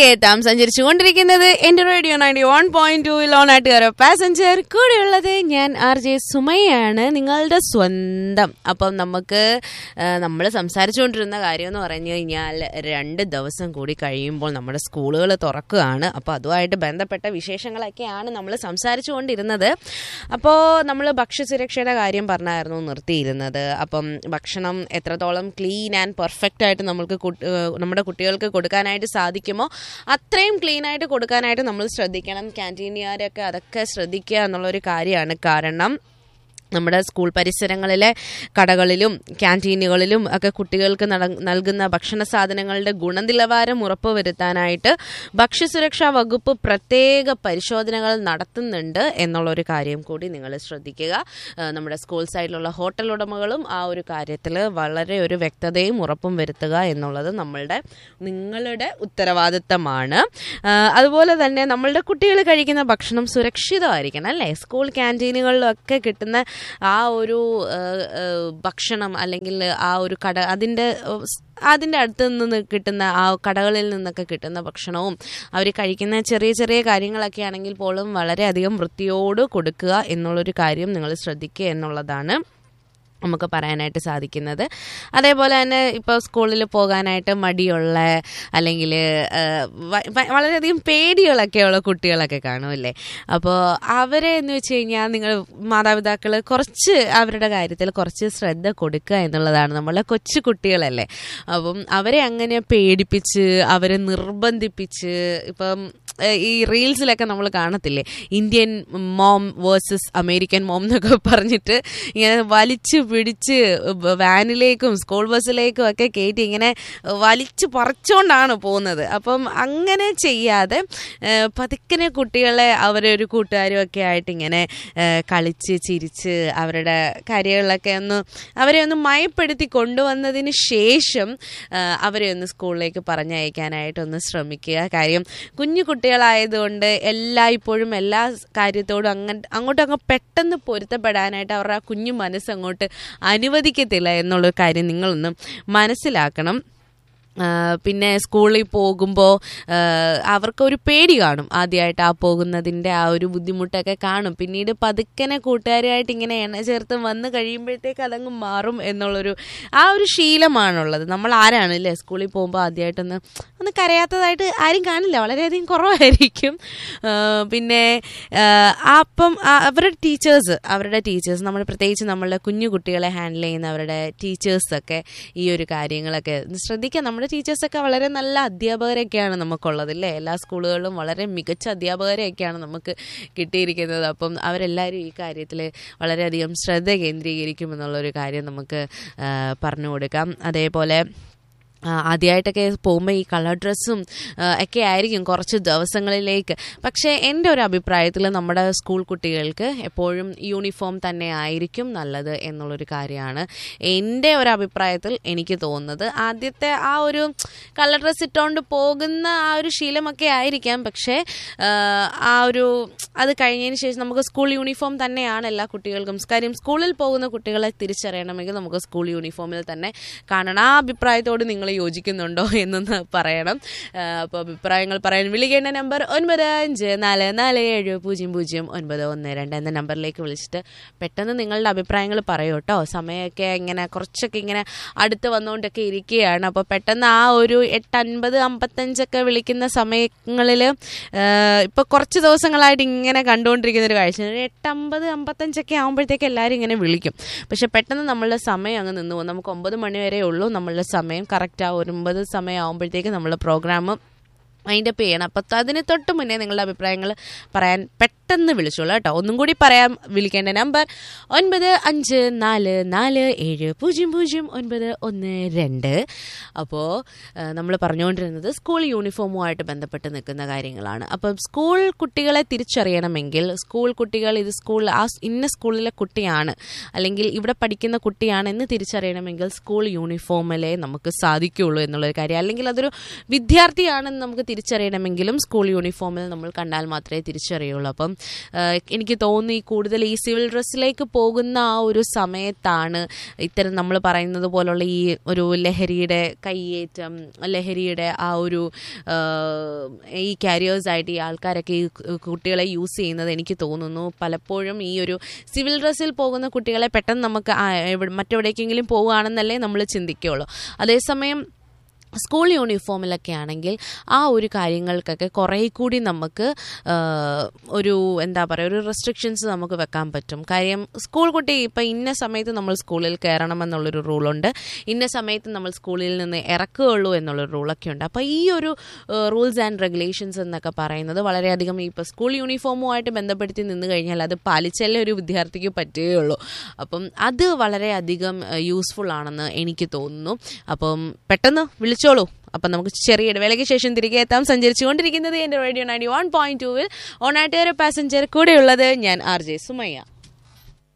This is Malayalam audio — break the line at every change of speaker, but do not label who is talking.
കേട്ടാം സഞ്ചരിച്ചുകൊണ്ടിരിക്കുന്നത് എന്റെ radio ninety one point two ലോണാട്ടുകാരോ പാസഞ്ചർ കൂടെയുള്ളത് ഞാൻ ആർ ജെ സുമയാണ് നിങ്ങളുടെ സ്വന്തം അപ്പം നമുക്ക് നമ്മൾ സംസാരിച്ചുകൊണ്ടിരുന്ന കാര്യം എന്ന് പറഞ്ഞു കഴിഞ്ഞാൽ രണ്ട് ദിവസം കൂടി കഴിയുമ്പോൾ നമ്മുടെ സ്കൂളുകൾ തുറക്കുകയാണ് അപ്പോൾ അതുമായിട്ട് ബന്ധപ്പെട്ട വിശേഷങ്ങളൊക്കെയാണ് നമ്മൾ സംസാരിച്ചുകൊണ്ടിരുന്നത് അപ്പോൾ നമ്മൾ ഭക്ഷ്യസുരക്ഷയുടെ കാര്യം പറഞ്ഞായിരുന്നു നിർത്തിയിരുന്നത് അപ്പം ഭക്ഷണം എത്രത്തോളം ക്ലീൻ ആൻഡ് പെർഫെക്റ്റ് ആയിട്ട് നമ്മൾക്ക് കുട്ടി- ഏഹ് നമ്മുടെ കുട്ടികൾക്ക് കൊടുക്കാനായിട്ട് സാധിക്കുമോ അത്രയും ക്ലീൻ ആയിട്ട് കൊടുക്കാനായിട്ട് നമ്മൾ ശ്രദ്ധിക്കണം ക്യാൻറ്റീനുകാരൊക്കെ അതൊക്കെ ശ്രദ്ധിക്കുക എന്നുള്ളൊരു കാര്യമാണ് കാരണം നമ്മുടെ സ്കൂൾ പരിസരങ്ങളിലെ കടകളിലും ക്യാൻറ്റീനുകളിലും ഒക്കെ കുട്ടികൾക്ക് നട- നൽകുന്ന ഭക്ഷണ സാധനങ്ങളുടെ ഗുണനിലവാരം ഉറപ്പുവരുത്താനായിട്ട് ഭക്ഷ്യസുരക്ഷാ വകുപ്പ് പ്രത്യേക പരിശോധനകൾ നടത്തുന്നുണ്ട് എന്നുള്ളൊരു കാര്യം കൂടി നിങ്ങൾ ശ്രദ്ധിക്കുക ഏഹ് നമ്മുടെ സ്കൂൾ സൈഡിലുള്ള ഹോട്ടൽ ഉടമകളും ആ ഒരു കാര്യത്തിൽ വളരെ ഒരു വ്യക്തതയും ഉറപ്പും വരുത്തുക എന്നുള്ളത് നമ്മളുടെ നിങ്ങളുടെ ഉത്തരവാദിത്തമാണ് ആഹ് അതുപോലെ തന്നെ നമ്മളുടെ കുട്ടികൾ കഴിക്കുന്ന ഭക്ഷണം സുരക്ഷിതമായിരിക്കണം അല്ലേ സ്കൂൾ ക്യാൻറ്റീനുകളിലൊക്കെ കിട്ടുന്ന ആ ഒരു ആഹ് ആഹ് ഭക്ഷണം അല്ലെങ്കിൽ ആ ഒരു കട അതിൻ്റെ ഏഹ് സ് അതിൻ്റെ അടുത്ത് നിന്ന് കിട്ടുന്ന ആ കടകളിൽ നിന്നൊക്കെ കിട്ടുന്ന ഭക്ഷണവും അവർ കഴിക്കുന്ന ചെറിയ ചെറിയ കാര്യങ്ങളൊക്കെ ആണെങ്കിൽ പോലും വളരെയധികം വൃത്തിയോട് കൊടുക്കുക എന്നുള്ളൊരു കാര്യം നിങ്ങൾ ശ്രദ്ധിക്കുക എന്നുള്ളതാണ് നമുക്ക് പറയാനായിട്ട് സാധിക്കുന്നത് അതേപോലെ തന്നെ ഇപ്പോൾ സ്കൂളിൽ പോകാനായിട്ട് മടിയുള്ള അല്ലെങ്കിൽ വളരെയധികം പേടികളൊക്കെയുള്ള കുട്ടികളൊക്കെ കാണുമല്ലേ അപ്പോൾ അവരെ എന്ന് വെച്ച് കഴിഞ്ഞാൽ നിങ്ങൾ മാതാപിതാക്കൾ കുറച്ച് അവരുടെ കാര്യത്തിൽ കുറച്ച് ശ്രദ്ധ കൊടുക്കുക എന്നുള്ളതാണ് നമ്മളെ കൊച്ചു കുട്ടികളല്ലേ അപ്പം അവരെ അങ്ങനെ പേടിപ്പിച്ച് അവരെ നിർബന്ധിപ്പിച്ച് ഇപ്പം ഏഹ് ഈ റീൽസിലൊക്കെ നമ്മൾ കാണത്തില്ലേ Indian mom versus American mom എന്നൊക്കെ പറഞ്ഞിട്ട് ഇങ്ങനെ വലിച്ചു പിടിച്ച് ബ- വാനിലേക്കും സ്കൂൾ ബസ്സിലേക്കും ഒക്കെ കയറ്റി ഇങ്ങനെ വലിച്ചു പറിച്ചുകൊണ്ടാണ് പോകുന്നത് അപ്പം അങ്ങനെ ചെയ്യാതെ ഏഹ് പതുക്കനെ കുട്ടികളെ അവരെ ഒരു കൂട്ടുകാരും ഒക്കെ ആയിട്ട് ഇങ്ങനെ ഏഹ് കളിച്ച് ചിരിച്ച് അവരുടെ കാര്യങ്ങളിലൊക്കെ ഒന്ന് അവരെ ഒന്ന് മയപ്പെടുത്തി കൊണ്ടുവന്നതിന് ശേഷം ഏഹ് അവരെ ഒന്ന് സ്കൂളിലേക്ക് പറഞ്ഞയക്കാനായിട്ടൊന്ന് ശ്രമിക്കുക കാര്യം കുഞ്ഞു കുട്ടികളായതുകൊണ്ട് എല്ലായ്പ്പോഴും എല്ലാ കാര്യത്തോടും അങ്ങ അങ്ങോട്ടും അങ്ങ് പെട്ടെന്ന് പൊരുത്തപ്പെടാനായിട്ട് അവരുടെ ആ കുഞ്ഞു മനസ്സ് അങ്ങോട്ട് അനുവദിക്കത്തില്ല എന്നുള്ളൊരു കാര്യം നിങ്ങളൊന്ന് മനസ്സിലാക്കണം ആ, പിന്നെ സ്കൂളിൽ പോകുമ്പോൾ അവർക്കൊരു പേടി കാണും ആദ്യമായിട്ട് ആ പോകുന്നതിൻ്റെ ആ ഒരു ബുദ്ധിമുട്ടൊക്കെ കാണും പിന്നീട് പതുക്കനെ കൂട്ടുകാരുമായിട്ട് ഇങ്ങനെ എണ്ണ ചേർത്ത് വന്ന് കഴിയുമ്പോഴത്തേക്ക് അതങ്ങ് മാറും എന്നുള്ളൊരു ആ ഒരു ശീലമാണുള്ളത് നമ്മൾ ആരാണ് അല്ലേ സ്കൂളിൽ പോകുമ്പോൾ ആദ്യമായിട്ടൊന്ന് ഒന്ന് കരയാത്തതായിട്ട് ആരും കാണില്ല വളരെയധികം കുറവായിരിക്കും ആ, പിന്നെ ആ, അപ്പം ആ, അവരുടെ ടീച്ചേഴ്സ് അവരുടെ ടീച്ചേഴ്സ് നമ്മൾ പ്രത്യേകിച്ച് നമ്മളുടെ കുഞ്ഞു കുട്ടികളെ ഹാൻഡിൽ ചെയ്യുന്ന അവരുടെ ടീച്ചേഴ്സൊക്കെ ഈ ഒരു കാര്യങ്ങളൊക്കെ ഒന്ന് ശ്രദ്ധിക്കുക നമ്മുടെ ടീച്ചേഴ്സൊക്കെ വളരെ നല്ല അധ്യാപകരൊക്കെയാണ് നമുക്കുള്ളത് അല്ലേ എല്ലാ സ്കൂളുകളിലും വളരെ മികച്ച അധ്യാപകരെയൊക്കെയാണ് നമുക്ക് കിട്ടിയിരിക്കുന്നത് അപ്പം അവരെല്ലാവരും ഈ കാര്യത്തിൽ വളരെയധികം ശ്രദ്ധ കേന്ദ്രീകരിക്കും എന്നുള്ളൊരു കാര്യം നമുക്ക് ആ, പറഞ്ഞു കൊടുക്കാം അതേപോലെ ആ, ആദ്യമായിട്ടൊക്കെ പോകുമ്പോൾ ഈ കളർ ഡ്രസ്സും ആ, ഒക്കെ ആയിരിക്കും കുറച്ച് ദിവസങ്ങളിലേക്ക് പക്ഷേ എൻ്റെ ഒരു അഭിപ്രായത്തിൽ നമ്മുടെ സ്കൂൾ കുട്ടികൾക്ക് എപ്പോഴും യൂണിഫോം തന്നെ ആയിരിക്കും നല്ലത് എന്നുള്ളൊരു കാര്യമാണ് എൻ്റെ ഒരു അഭിപ്രായത്തിൽ എനിക്ക് തോന്നുന്നത് ആദ്യത്തെ ആ ഒരു കളർ ഡ്രസ്സ് ഇട്ടുകൊണ്ട് പോകുന്ന ആ ഒരു ശീലമൊക്കെ ആയിരിക്കാം പക്ഷേ ആ, ആ ഒരു അത് കഴിഞ്ഞതിന് ശേഷം നമുക്ക് സ്കൂൾ യൂണിഫോം തന്നെയാണ് എല്ലാ കുട്ടികൾക്കും കാര്യം സ്കൂളിൽ പോകുന്ന കുട്ടികളെ തിരിച്ചറിയണമെങ്കിൽ നമുക്ക് സ്കൂൾ യൂണിഫോമിൽ തന്നെ കാണണം ആ അഭിപ്രായത്തോട് നിങ്ങൾ യോജിക്കുന്നുണ്ടോ എന്നൊന്ന് പറയണം അപ്പോൾ അഭിപ്രായങ്ങൾ പറയാൻ വിളിക്കേണ്ട നമ്പർ ഒൻപത് അഞ്ച് നാല് നാല് ഏഴ് പൂജ്യം പൂജ്യം ഒൻപത് ഒന്ന് രണ്ട് എന്ന നമ്പറിലേക്ക് വിളിച്ചിട്ട് പെട്ടെന്ന് നിങ്ങളുടെ അഭിപ്രായങ്ങൾ പറയൂ കേട്ടോ സമയമൊക്കെ ഇങ്ങനെ കുറച്ചൊക്കെ ഇങ്ങനെ അടുത്ത് വന്നുകൊണ്ടൊക്കെ ഇരിക്കുകയാണ് അപ്പോൾ പെട്ടെന്ന് ആ ഒരു എട്ട് അൻപത് അമ്പത്തഞ്ചൊക്കെ വിളിക്കുന്ന സമയങ്ങളിൽ ഇപ്പോൾ കുറച്ച് ദിവസങ്ങളായിട്ട് ഇങ്ങനെ കണ്ടുകൊണ്ടിരിക്കുന്ന ഒരു കാഴ്ച ഒരു എട്ടമ്പത് അമ്പത്തഞ്ചൊക്കെ ആകുമ്പോഴത്തേക്ക് എല്ലാവരും ഇങ്ങനെ വിളിക്കും പക്ഷെ പെട്ടെന്ന് നമ്മളുടെ സമയം അങ്ങ് നിന്ന് പോകും നമുക്ക് ഒമ്പത് മണി വരെ ഉള്ളൂ നമ്മളുടെ സമയം കറക്റ്റ് ആ ഒൻപത് സമയം ആകുമ്പോഴത്തേക്ക് നമ്മൾ പ്രോഗ്രാം മൈൻഡപ്പ് ചെയ്യണം അപ്പം അതിന് തൊട്ട് മുന്നേ നിങ്ങളുടെ അഭിപ്രായങ്ങൾ പറയാൻ പെട്ടെന്ന് വിളിച്ചോളൂ കേട്ടോ ഒന്നും കൂടി പറയാൻ വിളിക്കേണ്ട നമ്പർ ഒൻപത് അഞ്ച് നാല് നാല് ഏഴ് പൂജ്യം പൂജ്യം ഒൻപത് ഒന്ന് രണ്ട് അപ്പോൾ നമ്മൾ പറഞ്ഞുകൊണ്ടിരുന്നത് സ്കൂൾ യൂണിഫോമുമായിട്ട് ബന്ധപ്പെട്ട് നിൽക്കുന്ന കാര്യങ്ങളാണ് അപ്പം സ്കൂൾ കുട്ടികളെ തിരിച്ചറിയണമെങ്കിൽ സ്കൂൾ കുട്ടികൾ ഇത് സ്കൂൾ ആ സ് ഇന്ന സ്കൂളിലെ കുട്ടിയാണ് അല്ലെങ്കിൽ ഇവിടെ പഠിക്കുന്ന കുട്ടിയാണ് എന്ന് തിരിച്ചറിയണമെങ്കിൽ സ്കൂൾ യൂണിഫോമിലേ നമുക്ക് സാധിക്കുകയുള്ളൂ എന്നുള്ളൊരു കാര്യം അല്ലെങ്കിൽ അതൊരു വിദ്യാർത്ഥിയാണെന്ന് നമുക്ക് തിരിച്ചറിയണമെങ്കിലും സ്കൂൾ യൂണിഫോമിൽ നമ്മൾ കണ്ടാൽ മാത്രമേ തിരിച്ചറിയുള്ളൂ അപ്പം അപ്പം ആ, എനിക്ക് തോന്നി കൂടുതൽ ഈ സിവിൽ ഡ്രസ്സിലേക്ക് പോകുന്ന ആ ഒരു സമയത്താണ് ഇത്തരം നമ്മൾ പറയുന്നത് പോലുള്ള ഈ ഒരു ലഹരിയുടെ കയ്യേറ്റം ലഹരിയുടെ ആ ഒരു ആ, ഈ കാരിയേഴ്സായിട്ട് ഈ ആൾക്കാരൊക്കെ ഈ കു- കുട്ടികളെ യൂസ് ചെയ്യുന്നത് എനിക്ക് തോന്നുന്നു പലപ്പോഴും ഈ ഒരു സിവിൽ ഡ്രസ്സിൽ പോകുന്ന കുട്ടികളെ പെട്ടെന്ന് നമുക്ക് ആ, എവിടെ- മറ്റെവിടേക്കെങ്കിലും പോവുകയാണെന്നല്ലേ നമ്മൾ ചിന്തിക്കുകയുള്ളൂ അതേസമയം സ്കൂൾ യൂണിഫോമിലൊക്കെ ആണെങ്കിൽ ആ ഒരു കാര്യങ്ങൾക്കൊക്കെ കുറേ കൂടി നമുക്ക് ആ, ഒരു എന്താ പറയുക ഒരു റെസ്ട്രിക്ഷൻസ് നമുക്ക് വെക്കാൻ പറ്റും കാര്യം സ്കൂൾ കുട്ടി ഇപ്പം ഇന്ന സമയത്ത് നമ്മൾ സ്കൂളിൽ കയറണമെന്നുള്ളൊരു റൂളുണ്ട് ഇന്ന സമയത്ത് നമ്മൾ സ്കൂളിൽ നിന്ന് ഇറക്കുകയുള്ളൂ എന്നുള്ളൊരു റൂളൊക്കെ ഉണ്ട് അപ്പോൾ ഈ ഒരു റൂൾസ് ആൻഡ് റെഗുലേഷൻസ് എന്നൊക്കെ പറയുന്നത് വളരെയധികം ഇപ്പോൾ സ്കൂൾ യൂണിഫോമുമായിട്ട് ബന്ധപ്പെടുത്തി നിന്ന് കഴിഞ്ഞാൽ അത് പാലിച്ചല്ലേ ഒരു വിദ്യാർത്ഥിക്ക് പറ്റുകയുള്ളൂ അപ്പം അത് വളരെയധികം യൂസ്ഫുൾ ആണെന്ന് എനിക്ക് തോന്നുന്നു അപ്പം പെട്ടെന്ന് വിളിച്ചോളൂ അപ്പം നമുക്ക് ചെറിയ ഇടവേളയ്ക്ക് ശേഷം തിരികെ എത്താം സഞ്ചരിച്ചുകൊണ്ടിരിക്കുന്നത് എൻ്റെ റേഡിയോ നയൻറ്റി വൺ പോയിന്റ് ടൂവിൽ ഓണാട്ടുകാര പാസഞ്ചർ കൂടെയുള്ളത് ഞാൻ ആർ ജെ സുമയ്യ